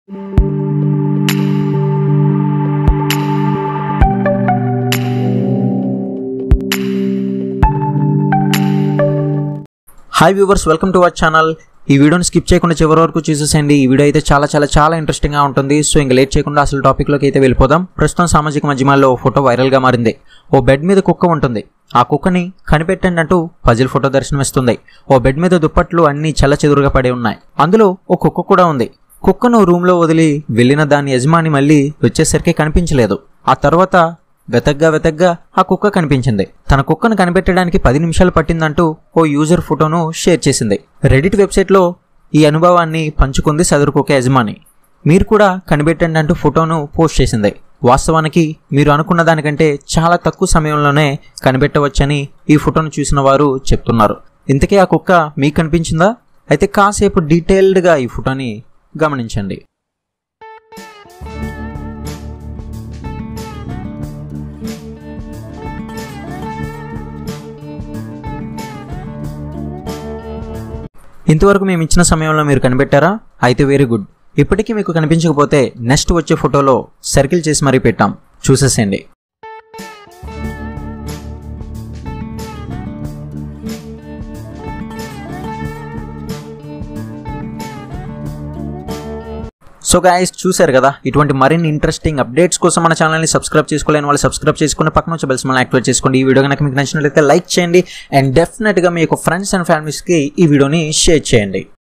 hi viewers welcome to our channel ఈ వీడియోని skip చేయకుండా చివరి వరకు చూసేసేయండి ఈ వీడియో అయితే చాలా చాలా చాలా ఇంట్రెస్టింగ్గా ఉంటుంది సో ఇంకా లేట్ చేయకుండా అసలు టాపిక్లోకి అయితే వెళ్ళిపోదాం ప్రస్తుతం సామాజిక మాధ్యమాల్లో ఓ ఫోటో వైరల్గా మారింది ఓ బెడ్ మీద కుక్క ఉంటుంది ఆ కుక్కని కనిపెట్టండి అంటూ పజిల్ ఫోటో దర్శనమిస్తుంది ఓ బెడ్ మీద దుప్పట్లు అన్నీ చెల్లచెదురుగా పడి ఉన్నాయి అందులో ఓ కుక్క కూడా ఉంది కుక్కను రూమ్లో వదిలి వెళ్ళిన దాని యజమాని మళ్ళీ వచ్చేసరికి కనిపించలేదు ఆ తర్వాత వెతగ్గా వెతగ్గా ఆ కుక్క కనిపించింది తన కుక్కను కనిపెట్టడానికి పది నిమిషాలు పట్టిందంటూ ఓ యూజర్ ఫోటోను షేర్ చేసింది రెడిట్ వెబ్సైట్లో ఈ అనుభవాన్ని పంచుకుంది సదరు కుక్క యజమాని మీరు కూడా కనిపెట్టండి అంటూ ఫోటోను పోస్ట్ చేసింది వాస్తవానికి మీరు అనుకున్న దానికంటే చాలా తక్కువ సమయంలోనే కనిపెట్టవచ్చని ఈ ఫోటోను చూసిన వారు చెప్తున్నారు ఇంతకీ ఆ కుక్క మీకు కనిపించిందా అయితే కాసేపు డీటెయిల్డ్గా ఈ ఫోటోని గమనించండి ఇంతవరకు మేము ఇచ్చిన సమయంలో మీరు కనిపెట్టారా అయితే వెరీ గుడ్ ఇప్పటికీ మీకు కనిపించకపోతే నెక్స్ట్ వచ్చే ఫోటోలో సర్కిల్ చేసి మరీ పెట్టాం చూసేసేయండి సో గాయస్ చూశారు కదా ఇటువంటి మరిన్ని ఇంట్రెస్టింగ్ అప్డేట్స్ కోసం మన ఛానల్ని సబ్స్క్రైబ్ చేసుకోలేని వాళ్ళు సబ్స్క్రైబ్ చేసుకుని పక్కన వచ్చే బెల్స్ మళ్ళీ యాక్టివేట్ చేసుకోండి ఈ వీడియో కనుక మీకు నచ్చినట్లయితే లైక్ చేయండి అండ్ డెఫినెట్గా మీ యొక్క ఫ్రెండ్స్ అండ్ ఫ్యామిలీస్కి ఈ వీడియోని షేర్ చేయండి